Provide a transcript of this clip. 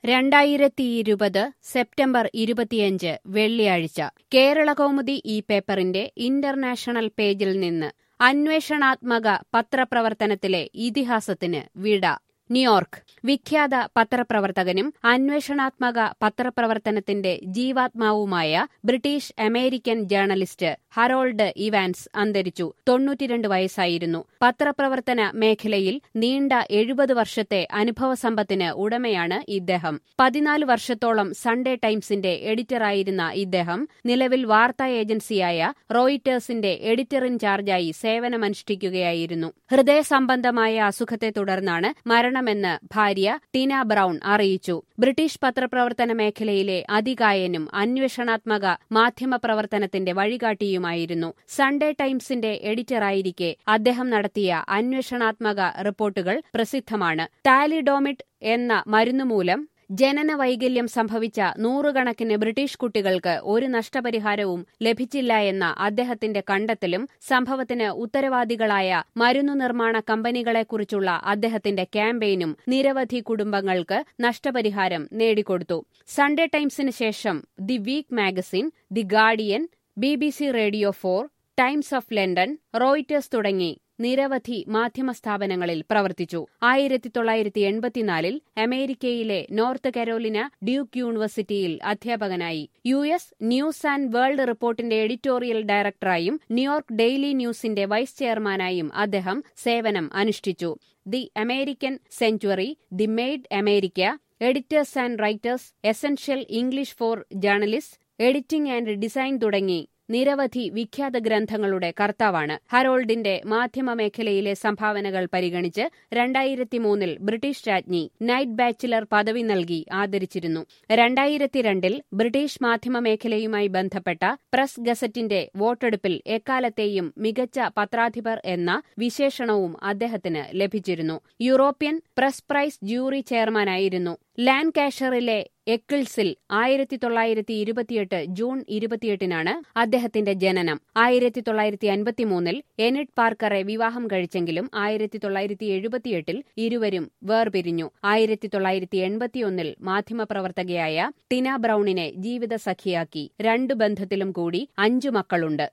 രണ്ടായിരത്തിയിരുപത് സെപ്റ്റംബർ ഇരുപത്തിയഞ്ച് വെള്ളിയാഴ്ച കേരളകൗമുദി ഈ പേപ്പറിന്റെ ഇന്റർനാഷണൽ പേജിൽ നിന്ന് അന്വേഷണാത്മക പത്രപ്രവർത്തനത്തിലെ ഇതിഹാസത്തിന് വിട ന്യൂയോർക്ക് വിഖ്യാത പത്രപ്രവർത്തകനും അന്വേഷണാത്മക പത്രപ്രവർത്തനത്തിന്റെ ജീവാത്മാവുമായ British American journalist Harold Evans അന്തരിച്ചു തൊണ്ണൂറ്റിരണ്ട് വയസ്സായിരുന്നു പത്രപ്രവർത്തന മേഖലയിൽ നീണ്ട എഴുപത് വർഷത്തെ അനുഭവസമ്പത്തിന് ഉടമയാണ് ഇദ്ദേഹം പതിനാല് വർഷത്തോളം സൺഡേ ടൈംസിന്റെ എഡിറ്ററായിരുന്ന ഇദ്ദേഹം നിലവിൽ വാർത്താ ഏജൻസിയായ റോയിറ്റേഴ്സിന്റെ എഡിറ്റർ ഇൻചാർജായി സേവനമനുഷ്ഠിക്കുകയായിരുന്നു ഹൃദയ സംബന്ധമായ അസുഖത്തെ തുടർന്നാണ് മരണമെന്ന് ഭാര്യ ടീന ബ്രൌൺ അറിയിച്ചു ബ്രിട്ടീഷ് പത്രപ്രവർത്തന മേഖലയിലെ അതികായനും അന്വേഷണാത്മക മാധ്യമപ്രവർത്തനത്തിന്റെ വഴികാട്ടിയുമായിരുന്നു സൺഡേ ടൈംസിന്റെ എഡിറ്ററായിരിക്കെ അദ്ദേഹം നടത്തിയ അന്വേഷണാത്മക റിപ്പോർട്ടുകൾ പ്രസിദ്ധമാണ് ടാലിഡോമിഡ് എന്ന മരുന്നുമൂലം ജനന വൈകല്യം സംഭവിച്ച നൂറുകണക്കിന് ബ്രിട്ടീഷ് കുട്ടികൾക്ക് ഒരു നഷ്ടപരിഹാരവും ലഭിച്ചില്ല എന്ന അദ്ദേഹത്തിന്റെ കണ്ടെത്തലും സംഭവത്തിന് ഉത്തരവാദികളായ മരുന്നു നിർമ്മാണ കമ്പനികളെക്കുറിച്ചുള്ള അദ്ദേഹത്തിന്റെ ക്യാമ്പയിനും നിരവധി കുടുംബങ്ങൾക്ക് നഷ്ടപരിഹാരം നേടിക്കൊടുത്തു സൺഡേ ടൈംസിന് ശേഷം the Week magazine the Guardian B B C radio four Times of London Reuters തുടങ്ങി നിരവധി മാധ്യമ സ്ഥാപനങ്ങളിൽ പ്രവർത്തിച്ചു ആയിരത്തി തൊള്ളായിരത്തി എൺപത്തിനാലിൽ അമേരിക്കയിലെ നോർത്ത് കരോലിന ഡ്യൂക്ക് യൂണിവേഴ്സിറ്റിയിൽ അധ്യാപകനായി U S news and world റിപ്പോർട്ടിന്റെ എഡിറ്റോറിയൽ ഡയറക്ടറായും ന്യൂയോർക്ക് ഡെയിലി ന്യൂസിന്റെ വൈസ് ചെയർമാനായും അദ്ദേഹം സേവനം അനുഷ്ഠിച്ചു the American century the made America editors and writers essential English for journalist editing and design തുടങ്ങി നിരവധി വിഖ്യാത ഗ്രന്ഥങ്ങളുടെ കർത്താവാണ് ഹറോൾഡിന്റെ മാധ്യമ മേഖലയിലെ സംഭാവനകൾ പരിഗണിച്ച് രണ്ടായിരത്തി മൂന്നിൽ ബ്രിട്ടീഷ് രാജ്ഞി നൈറ്റ് ബാച്ചിലർ പദവി നൽകി ആദരിച്ചിരുന്നു രണ്ടായിരത്തി രണ്ടിൽ ബ്രിട്ടീഷ് മാധ്യമ മേഖലയുമായി ബന്ധപ്പെട്ട പ്രസ് ഗസറ്റിന്റെ വോട്ടെടുപ്പിൽ എക്കാലത്തെയും മികച്ച പത്രാധിപർ എന്ന വിശേഷണവും അദ്ദേഹത്തിന് ലഭിച്ചിരുന്നു യൂറോപ്യൻ പ്രസ് പ്രൈസ് ജൂറി ചെയർമാനായിരുന്നു ലാൻഡ് കാഷറിലെ എക്കിൾസിൽ ആയിരത്തി തൊള്ളായിരത്തി ഇരുപത്തിയെട്ട് ജൂൺ ഇരുപത്തിയെട്ടിനാണ് അദ്ദേഹത്തിന്റെ ജനനം ആയിരത്തി തൊള്ളായിരത്തി അൻപത്തിമൂന്നിൽ എനിഡ് പാർക്കറെ വിവാഹം കഴിച്ചെങ്കിലും ആയിരത്തി തൊള്ളായിരത്തി എഴുപത്തിയെട്ടിൽ ഇരുവരും വേർപിരിഞ്ഞു ആയിരത്തി തൊള്ളായിരത്തി എൺപത്തിയൊന്നിൽ മാധ്യമപ്രവർത്തകയായ ടിന ബ്രൌണിനെ ജീവിതസഖിയാക്കി രണ്ടു ബന്ധത്തിലും കൂടി അഞ്ചു മക്കളുണ്ട്